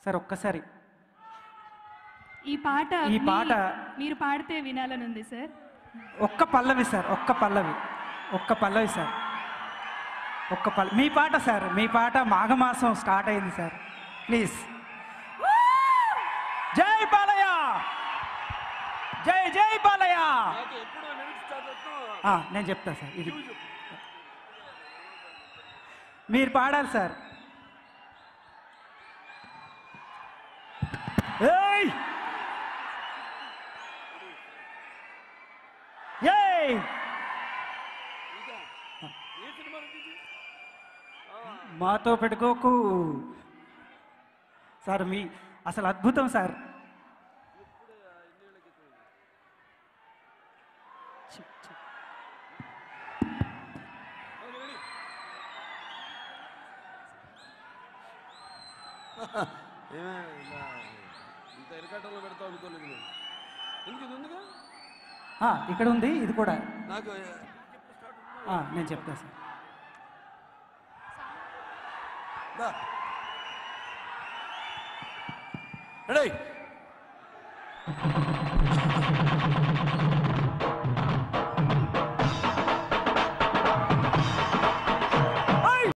Sir ఒక్కసారి ఈ పాట ఈ మీ- పాట- మీరు పాడితే వినాలని ఉంది సార్ ఒక్క పల్లవి సార్ ఒక్క పల్లవి ఒక్క పల్లవి సార్ ఒక్క పల్ల మీ పాట సార్ మీ పాట మాఘమాసం స్టార్ట్ అయింది సార్ ప్లీజ్ జై బాలయ్య జై జై బాలయ్య ఆ, నేను చెప్తా సార్ ఇది మీరు పాడాలి సార్ ఏయ్ ఏయ్ మాతో పెట్టుకోకు సార్ మీ అసలు అద్భుతం సార్ చి, చి. ఏమే ఇలా ఇంత ఎరకాటంలో పెడతావు అనుకోలేదు నేను ఎందుకు ఇది ఉందిగా ఆ, ఇక్కడ ఉంది ఇది కూడా నాకు ఆ, నేను చెప్తా సార్ దా. రెడీ